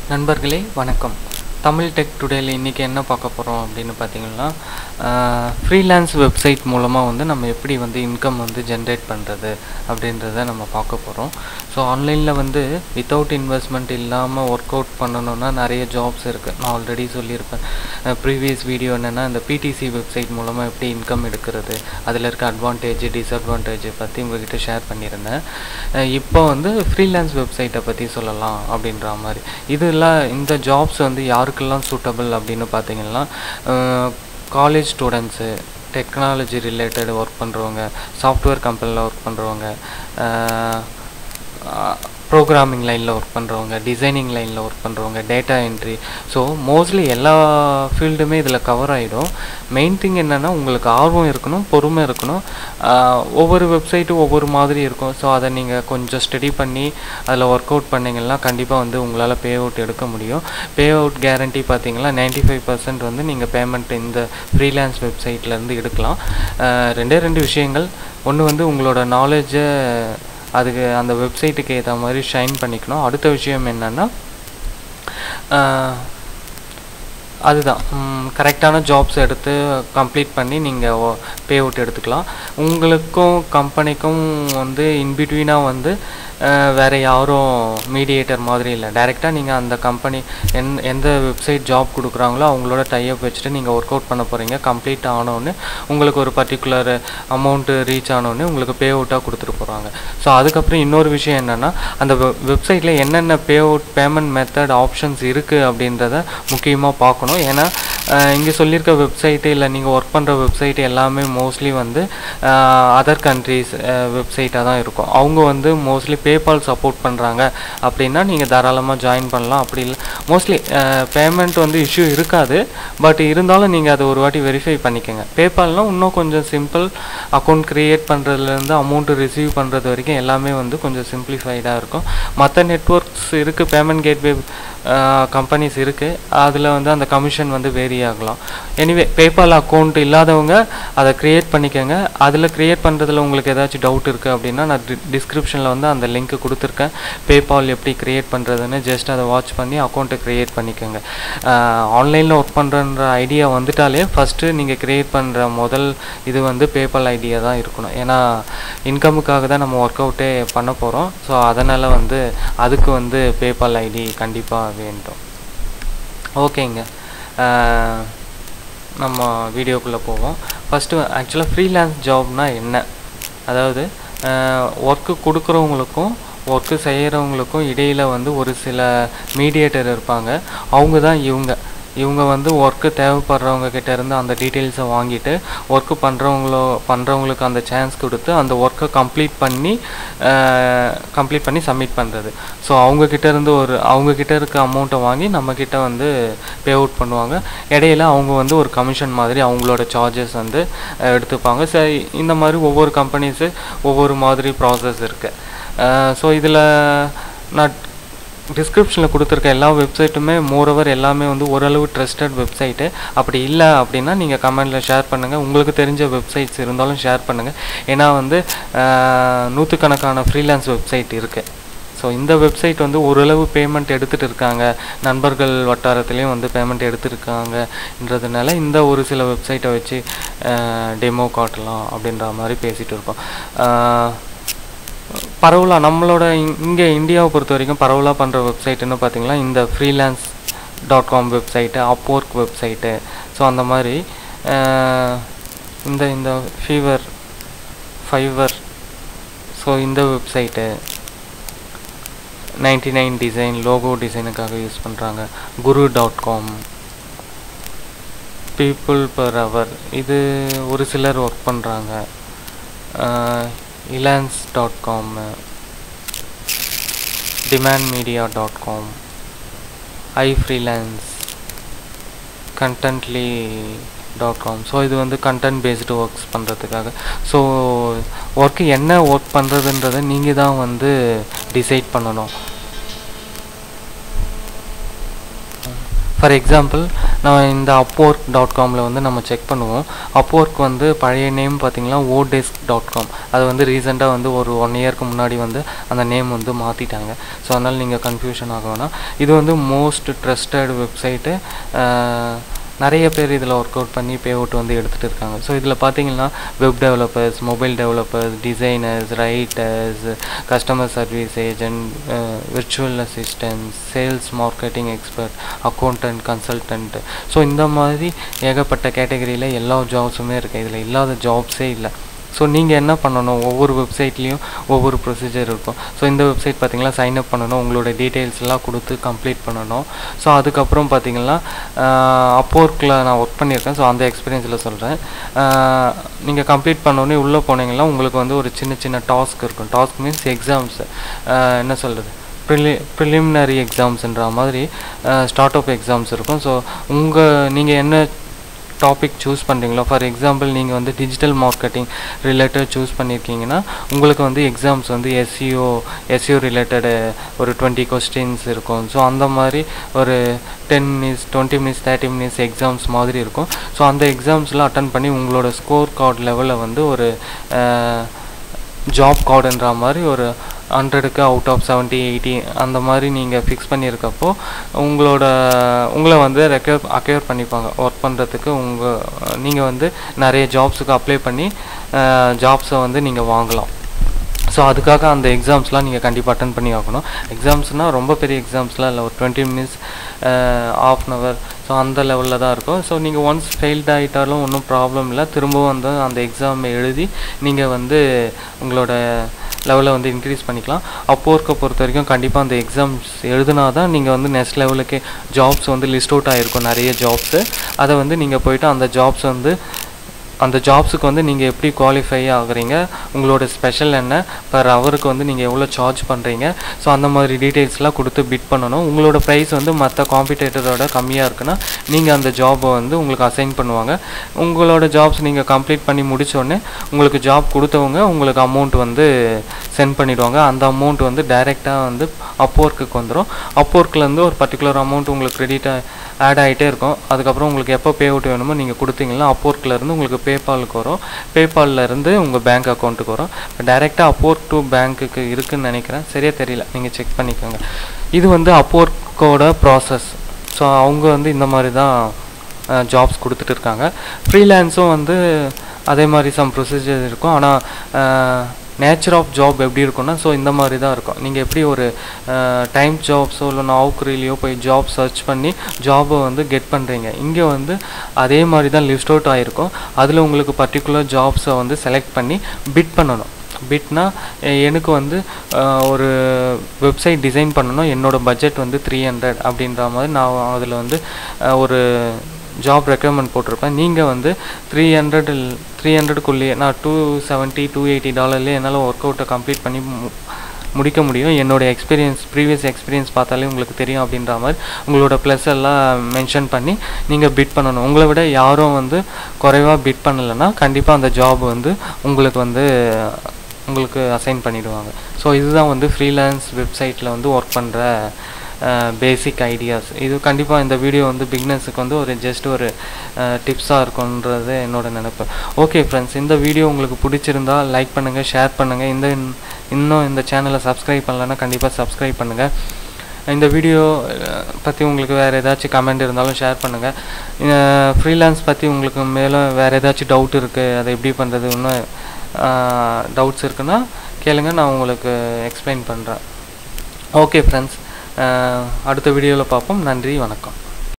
நண்பர்களே வணக்கம் தமிழ் டெக் டுடேல இன்றைக்கி என்ன பார்க்க போகிறோம் அப்படின்னு பார்த்தீங்கன்னா ஃப்ரீலான்ஸ் வெப்சைட் மூலமாக வந்து நம்ம எப்படி வந்து இன்கம் வந்து ஜென்ரேட் பண்ணுறது அப்படின்றத நம்ம பார்க்க போகிறோம் ஸோ ஆன்லைனில் வந்து வித்தவுட் இன்வெஸ்ட்மெண்ட் இல்லாமல் ஒர்க் அவுட் பண்ணணுன்னா நிறைய ஜாப்ஸ் இருக்குது நான் ஆல்ரெடி சொல்லியிருப்பேன் ப்ரீவியஸ் வீடியோ என்னென்னா இந்த பிடிசி வெப்சைட் மூலமாக எப்படி இன்கம் எடுக்கிறது அதில் இருக்க அட்வான்டேஜ் டிஸ்அட்வான்டேஜ் பற்றி உங்ககிட்ட ஷேர் பண்ணியிருந்தேன் அஹ் இப்போ வந்து ஃப்ரீலான்ஸ் வெப்சைட்டை பற்றி சொல்லலாம் அப்படின்ற மாதிரி இதெல்லாம் இந்த ஜாப்ஸ் வந்து யாருக்கெல்லாம் சூட்டபிள் அப்படின்னு பார்த்தீங்கன்னா college students technology related work பண்ணுறவங்க சாஃப்ட்வேர் கம்பெனியில் ஒர்க் பண்ணுறவங்க ப்ரோக்ராமிங் லைனில் ஒர்க் பண்ணுறவங்க டிசைனிங் லைனில் ஒர்க் பண்ணுறவங்க டேட்டா என்ட்ரி ஸோ மோஸ்ட்லி எல்லா ஃபீல்டுமே இதில் கவர் ஆகிடும் மெயின் திங் என்னென்னா உங்களுக்கு ஆர்வம் இருக்கணும் பொறுமை இருக்கணும் ஆஹ் ஒவ்வொரு வெப்சைட்டும் ஒவ்வொரு மாதிரி இருக்கும் ஸோ அதை நீங்கள் கொஞ்சம் ஸ்டடி பண்ணி அதில் ஒர்க் அவுட் பண்ணிங்கன்னா கண்டிப்பாக வந்து உங்களால் பே அவுட் எடுக்க முடியும் பே அவுட் கேரண்டி பார்த்தீங்கன்னா நைன்டி ஃபைவ் பர்சன்ட் வந்து நீங்கள் பேமெண்ட் இந்த ஃப்ரீலான்ஸ் வெப்சைட்லேருந்து எடுக்கலாம் ஆஹ் ரெண்டே ரெண்டு விஷயங்கள் ஒன்று வந்து உங்களோட நாலேஜை அதுக்கு அந்த வெப்சைட்டுக்கு ஏற்ற மாதிரி ஷைன் பண்ணிக்கணும் அடுத்த விஷயம் என்னென்னா அதுதான் கரெக்டான ஜாப்ஸ் எடுத்து கம்ப்ளீட் பண்ணி நீங்கள் பே அவுட் எடுத்துக்கலாம் உங்களுக்கும் கம்பெனிக்கும் வந்து இன்பிட்வீனாக வந்து அஹ், வேற யாரும் மீடியேட்டர் மாதிரி இல்லை டைரெக்டாக நீங்கள் அந்த கம்பெனி எந் எந்த வெப்சைட் ஜாப் கொடுக்குறாங்களோ அவங்களோட டைப் வச்சுட்டு நீங்கள் ஒர்க் அவுட் பண்ண போகிறீங்க கம்ப்ளீட் ஆனோடனே உங்களுக்கு ஒரு பர்டிகுலர் அமௌண்ட்டு ரீச் ஆனோடனே உங்களுக்கு பே அவுட்டாக கொடுத்துட்டு போகிறாங்க ஸோ அதுக்கப்புறம் இன்னொரு விஷயம் என்னென்னா அந்த வெப்சைட்டில் என்னென்ன payout payment method options இருக்குது அப்படின்றத முக்கியமாக பார்க்கணும் ஏன்னா இங்கே சொல்லியிருக்க வெப்சைட்டு இல்லை நீங்கள் ஒர்க் பண்ணுற வெப்சைட் எல்லாமே மோஸ்ட்லி வந்து அதர் கண்ட்ரீஸ் வெப்சைட்டாக தான் இருக்கும் அவங்க வந்து மோஸ்ட்லி பேபால் சப்போர்ட் பண்ணுறாங்க அப்படின்னா நீங்கள் தாராளமாக ஜாயின் பண்ணலாம் அப்படி இல்லை மோஸ்ட்லி பேமெண்ட் வந்து இஷ்யூ இருக்காது பட் இருந்தாலும் நீங்கள் அதை ஒரு வாட்டி வெரிஃபை பண்ணிக்கோங்க பேபால்னால் இன்னும் கொஞ்சம் சிம்பிள் அக்கௌண்ட் க்ரியேட் பண்ணுறதுலேருந்து அமௌண்ட்டு ரிசீவ் பண்ணுறது வரைக்கும் எல்லாமே வந்து கொஞ்சம் சிம்பிளிஃபைடாக இருக்கும் மற்ற நெட்ஒர்க்ஸ் இருக்குது பேமெண்ட் கேட்வே கம்பெனிஸ் இருக்குது அதில் வந்து அந்த கமிஷன் வந்து வேரி ஆகலாம் எனிவே பேபால் அக்கௌண்ட் இல்லாதவங்க அதை க்ரியேட் பண்ணிக்கோங்க அதில் க்ரியேட் பண்ணுறதுல உங்களுக்கு ஏதாச்சும் டவுட் இருக்குது அப்படின்னா நான் டிஸ்கிரிப்ஷனில் வந்து அந்த லிங்க் கொடுத்துருக்கேன் பேபால் எப்படி க்ரியேட் பண்ணுறதுன்னு ஜஸ்ட் அதை வாட்ச் பண்ணி அக்கௌண்ட்டை க்ரியேட் பண்ணிக்கோங்க ஆன்லைனில் ஒர்க் பண்ணுறன்ற ஐடியா வந்துட்டாலே ஃபஸ்ட்டு நீங்கள் க்ரியேட் பண்ணுற முதல் இது வந்து பேபால் ஐடியா தான் இருக்கணும் ஏன்னா இன்கமுக்காக தான் நம்ம ஒர்க் அவுட்டே பண்ண போகிறோம் ஸோ அதனால் வந்து அதுக்கு வந்து பேபால் ஐடி கண்டிப்பாக வேண்டும் ஓகேங்க ஆஹ் நம்ம வீடியோக்குள்ளே போவோம் ஃபஸ்ட்டு ஆக்சுவலாக ஃப்ரீலான்ஸ் ஜாப்னால் என்ன அதாவது ஒர்க்கு கொடுக்குறவங்களுக்கும் ஒர்க்கு செய்கிறவங்களுக்கும் இடையில் வந்து ஒரு சில மீடியேட்டர் இருப்பாங்க அவங்க தான் இவங்க இவங்க வந்து ஒர்க்கு தேவைப்படுறவங்க கிட்ட இருந்து அந்த டீட்டெயில்ஸை வாங்கிட்டு ஒர்க்கு பண்ணுறவங்களோ பண்ணுறவங்களுக்கு அந்த சான்ஸ் கொடுத்து அந்த ஒர்க்கை கம்ப்ளீட் பண்ணி கம்ப்ளீட் பண்ணி சப்மிட் பண்ணுறது ஸோ அவங்கக்கிட்ட இருந்து ஒரு அவங்கக்கிட்ட இருக்க அமௌண்ட்டை வாங்கி நம்மக்கிட்ட வந்து பே அவுட் பண்ணுவாங்க இடையில அவங்க வந்து ஒரு கமிஷன் மாதிரி அவங்களோட சார்ஜஸ் வந்து அஹ், எடுத்துப்பாங்க ஸோ இந்த மாதிரி ஒவ்வொரு கம்பெனிஸு ஒவ்வொரு மாதிரி ப்ராசஸ் இருக்குது ஸோ இதில் நான் டிஸ்கிரிப்ஷனில் கொடுத்துருக்க எல்லா வெப்சைட்டுமே மோரோவர் எல்லாமே வந்து ஓரளவு ட்ரஸ்டட் வெப்சைட்டு அப்படி இல்லை அப்படின்னா நீங்கள் கமெண்டில் ஷேர் பண்ணுங்கள் உங்களுக்கு தெரிஞ்ச வெப்சைட்ஸ் இருந்தாலும் ஷேர் பண்ணுங்கள் ஏன்னா வந்து ஆஹ், நூற்றுக்கணக்கான ஃப்ரீலான்ஸ் வெப்சைட் இருக்குது ஸோ இந்த வெப்சைட் வந்து ஓரளவு பேமெண்ட் எடுத்துகிட்டு இருக்காங்க நண்பர்கள் வட்டாரத்துலேயும் வந்து பேமெண்ட் எடுத்திருக்காங்கன்றதுனால இந்த ஒரு சில வெப்சைட்டை வச்சு டெமோ காட்டலாம் அப்படின்ற மாதிரி பேசிகிட்டு இருக்கோம் ஆஹ், பரவலாக நம்மளோட இங்கே இந்தியாவை பொறுத்த வரைக்கும் பரவலாக பண்ணுற வெப்சைட்டுன்னு பார்த்தீங்கன்னா இந்த freelance dot com website Upwork website so அந்த மாதிரி அஹ், இந்த இந்த ஃபீவர் ஃபைவர் ஸோ இந்த website ninety nine design logo டிசைனுக்காக யூஸ் பண்ணுறாங்க Guru dot com people per hour இது ஒரு சிலர் ஒர்க் பண்ணுறாங்க Elance dot com Demand Media dot com i freelance Contently dot com so இது வந்து கண்டென்ட் பேஸ்டு ஒர்க்ஸ் பண்ணுறதுக்காக ஸோ ஒர்க்கு என்ன ஒர்க் பண்ணுறதுன்றதை நீங்கள் தான் வந்து டிசைட் பண்ணணும் ஃபார் எக்ஸாம்பிள் நான் இந்த upwork டாட் காமில் வந்து நம்ம செக் பண்ணுவோம் upwork வந்து பழைய நேம் பார்த்தீங்கன்னா ஓடெஸ்க் டாட் காம் அது வந்து ரீசெண்டாக வந்து ஒரு ஒன் இயர்க்கு முன்னாடி வந்து அந்த நேம் வந்து மாற்றிட்டாங்க ஸோ அதனால் நீங்கள் கன்ஃபியூஷன் ஆக வேணாம் இது வந்து மோஸ்ட் ட்ரஸ்டட் வெப்சைட்டு நிறைய பேர் இதில் ஒர்க் அவுட் பண்ணி பே அவுட் வந்து எடுத்துகிட்டு இருக்காங்க ஸோ இதில் பார்த்தீங்கன்னா web developers mobile developers designers writers customer service agent virtual assistance sales marketing expert accountant consultant so இந்த மாதிரி ஏகப்பட்ட கேட்டகரியில் எல்லா ஜாப்ஸுமே இருக்குது இதில் இல்லாத ஜாப்ஸே இல்லை ஸோ நீங்கள் என்ன பண்ணணும் ஒவ்வொரு வெப்சைட்லேயும் ஒவ்வொரு ப்ரொசீஜர் இருக்கும் ஸோ இந்த வெப்சைட் பார்த்தீங்கன்னா சைன் அப் பண்ணணும் உங்களோட டீட்டெயில்ஸ் எல்லாம் கொடுத்து கம்ப்ளீட் பண்ணணும் ஸோ அதுக்கப்புறம் பார்த்தீங்கன்னா அப்போர்க்கில் நான் ஒர்க் பண்ணியிருக்கேன் ஸோ அந்த எக்ஸ்பீரியன்ஸில் சொல்கிறேன் நீங்கள் கம்ப்ளீட் பண்ணோடனே உள்ளே போனீங்கன்னா உங்களுக்கு வந்து ஒரு சின்ன சின்ன டாஸ்க் இருக்கும் டாஸ்க் மீன்ஸ் எக்ஸாம்ஸ் என்ன சொல்கிறது ப்ரிலி ப்ரிலிமினரி எக்ஸாம்ஸ்ன்ற மாதிரி ஸ்டார்ட் அப் எக்ஸாம்ஸ் இருக்கும் ஸோ உங்கள் நீங்கள் என்ன டாபிக் சூஸ் பண்ணுறீங்களோ ஃபார் எக்ஸாம்பிள் நீங்கள் வந்து டிஜிட்டல் மார்க்கெட்டிங் ரிலேட்டட் சூஸ் பண்ணியிருக்கீங்கன்னா உங்களுக்கு வந்து எக்ஸாம்ஸ் வந்து எஸ்சிஓ எஸ்சிஓ ரிலேட்டடு ஒரு டுவெண்ட்டி கொஸ்டின்ஸ் இருக்கும் ஸோ அந்த மாதிரி ஒரு ten minutes twenty minutes thirty minutes exams மாதிரி இருக்கும் ஸோ அந்த எக்ஸாம்ஸ்லாம் அட்டன் பண்ணி உங்களோட ஸ்கோர் கார்டு லெவலில் வந்து ஒரு ஜாப் கார்டுன்ற மாதிரி ஒரு ஹண்ட்ரடுக்கு அவுட் ஆஃப் செவன்ட்டி எயிட்டி அந்த மாதிரி நீங்கள் ஃபிக்ஸ் பண்ணியிருக்கப்போ உங்களோட உங்களை வந்து ரெக்கர் அக்யூர் பண்ணிப்பாங்க ஒர்க் பண்ணுறதுக்கு உங்கள் நீங்கள் வந்து நிறைய ஜாப்ஸுக்கு அப்ளை பண்ணி ஜாப்ஸை வந்து நீங்கள் வாங்கலாம் ஸோ அதுக்காக அந்த எக்ஸாம்ஸ்லாம் நீங்கள் கண்டிப்பாக அட்டன் பண்ணி ஆகணும் எக்ஸாம்ஸ்னால் ரொம்ப பெரிய எக்ஸாம்ஸ்லாம் இல்லை ஒரு twenty minutes half an hour so அந்த லெவலில் தான் இருக்கும் ஸோ நீங்கள் ஒன்ஸ் ஃபெயில்ட் ஆகிட்டாலும் ஒன்றும் ப்ராப்ளம் இல்லை திரும்பவும் வந்து அந்த எக்ஸாம் எழுதி நீங்கள் வந்து உங்களோட லெவலை வந்து இன்க்ரீஸ் பண்ணிக்கலாம் அப்போ இருக்க பொறுத்த வரைக்கும் கண்டிப்பாக அந்த எக்ஸாம்ஸ் எழுதுனா தான் நீங்கள் வந்து நெக்ஸ்ட் லெவலுக்கு ஜாப்ஸ் வந்து லிஸ்ட் அவுட் ஆகிருக்கும் நிறைய ஜாப்ஸு அதை வந்து நீங்கள் போயிட்டு அந்த ஜாப்ஸ் வந்து அந்த ஜாப்ஸுக்கு வந்து நீங்கள் எப்படி குவாலிஃபை ஆகுறீங்க உங்களோட ஸ்பெஷல் என்ன பர் ஹவருக்கு வந்து நீங்கள் எவ்வளோ சார்ஜ் பண்ணுறீங்க ஸோ அந்த மாதிரி டீட்டெயில்ஸ்லாம் கொடுத்து பிட் பண்ணணும் உங்களோட ப்ரைஸ் வந்து மற்ற காம்படிட்டரோட கம்மியாக இருக்குன்னா நீங்கள் அந்த ஜாபை வந்து உங்களுக்கு அசைன் பண்ணுவாங்க உங்களோட ஜாப்ஸ் நீங்கள் கம்ப்ளீட் பண்ணி முடித்தோடனே உங்களுக்கு ஜாப் கொடுத்தவங்க உங்களுக்கு அமௌண்ட் வந்து சென்ட் பண்ணிவிடுவாங்க அந்த அமௌண்ட் வந்து டைரெக்டாக வந்து அப்போர்க்குக்கு வந்துடும் அப்போர்க்லேருந்து ஒரு பர்டிகுலர் அமௌண்ட் உங்களுக்கு க்ரெடிட்டாக ஆட் ஆகிட்டே இருக்கும் அதுக்கப்புறம் உங்களுக்கு எப்போ பே அவுட் வேணுமோ நீங்கள் கொடுத்தீங்கன்னா அப்போர்க்லேருந்து உங்களுக்கு பேபாலுக்கு வரும் பேபாலில் இருந்து உங்கள் பேங்க் அக்கௌண்ட்டுக்கு வரும் இப்போ டைரெக்டாக அப்போர்க் டு பேங்க்குக்கு இருக்குன்னு நினைக்கிறேன் சரியாக தெரியல நீங்கள் செக் பண்ணிக்கோங்க இது வந்து அப்போர்க்கோட ப்ராசஸ் ஸோ அவங்க வந்து இந்த மாதிரி தான் ஜாப்ஸ் கொடுத்துட்டு இருக்காங்க ஃப்ரீலான்ஸும் வந்து அதே மாதிரி சம் ப்ரொசீஜர் இருக்கும் ஆனால் நேச்சர் ஆஃப் ஜாப் எப்படி இருக்கும்னா ஸோ இந்த மாதிரி தான் இருக்கும் நீங்கள் எப்படி ஒரு டைம் ஜாப்ஸோ இல்லை நவுக்கரிலையோ போய் ஜாப் சர்ச் பண்ணி ஜாபை வந்து கெட் பண்ணுறீங்க இங்கே வந்து அதே மாதிரி தான் லிஸ்ட் அவுட் ஆகிருக்கும் அதில் உங்களுக்கு பர்டிகுலர் ஜாப்ஸை வந்து செலக்ட் பண்ணி பிட் பண்ணணும் பிட்னா எனக்கு வந்து ஒரு வெப்சைட் டிசைன் பண்ணணும் என்னோடய பட்ஜெட் வந்து த்ரீ ஹண்ட்ரட் அப்படின்ற மாதிரி நான் அதில் வந்து ஒரு ஜாப் ரெக்யர்மெண்ட் போட்டிருப்பேன் நீங்கள் வந்து த்ரீ ஹண்ட்ரட் த்ரீ ஹண்ட்ரடுக்குள்ளேயே நான் டூ செவன்ட்டி டூ எயிட்டி டாலர்லேயே என்னால் ஒர்க் அவுட்டை கம்ப்ளீட் பண்ணி முடிக்க முடியும் என்னோட எக்ஸ்பீரியன்ஸ் ப்ரீவியஸ் எக்ஸ்பீரியன்ஸ் பார்த்தாலே உங்களுக்கு தெரியும் அப்படின்ற மாதிரி உங்களோட ப்ளஸ் எல்லாம் மென்ஷன் பண்ணி நீங்கள் பிட் பண்ணணும் உங்களை விட யாரும் வந்து குறைவாக பிட் பண்ணலைன்னா கண்டிப்பாக அந்த ஜாப் வந்து உங்களுக்கு வந்து உங்களுக்கு அசைன் பண்ணிடுவாங்க ஸோ இதுதான் வந்து ஃப்ரீலான்ஸ் வெப்சைட்டில் வந்து ஒர்க் பண்ணுற பேசிக் ஐடியாஸ் இது கண்டிப்பாக இந்த வீடியோ வந்து பிக்னஸுக்கு வந்து ஒரு ஜஸ்ட் ஒரு டிப்ஸாக இருக்குன்றது என்னோட நினைப்பு ஓகே ஃப்ரெண்ட்ஸ் இந்த வீடியோ உங்களுக்கு பிடிச்சிருந்தா லைக் பண்ணுங்கள் ஷேர் பண்ணுங்கள் இந்த இன்னும் இந்த சேனலை சப்ஸ்கிரைப் பண்ணலன்னா கண்டிப்பாக சப்ஸ்கிரைப் பண்ணுங்கள் இந்த வீடியோ பற்றி உங்களுக்கு வேறு ஏதாச்சும் கமெண்ட் இருந்தாலும் ஷேர் பண்ணுங்கள் ஃப்ரீலான்ஸ் பற்றி உங்களுக்கு மேலும் வேறு ஏதாச்சும் டவுட் இருக்குது அதை எப்படி பண்ணுறது இன்னும் டவுட்ஸ் இருக்குன்னா கேளுங்க நான் உங்களுக்கு எக்ஸ்பிளைன் பண்ணுறேன் ஓகே ஃப்ரெண்ட்ஸ் அடுத்த வீடியோவில் பார்ப்போம் நன்றி வணக்கம்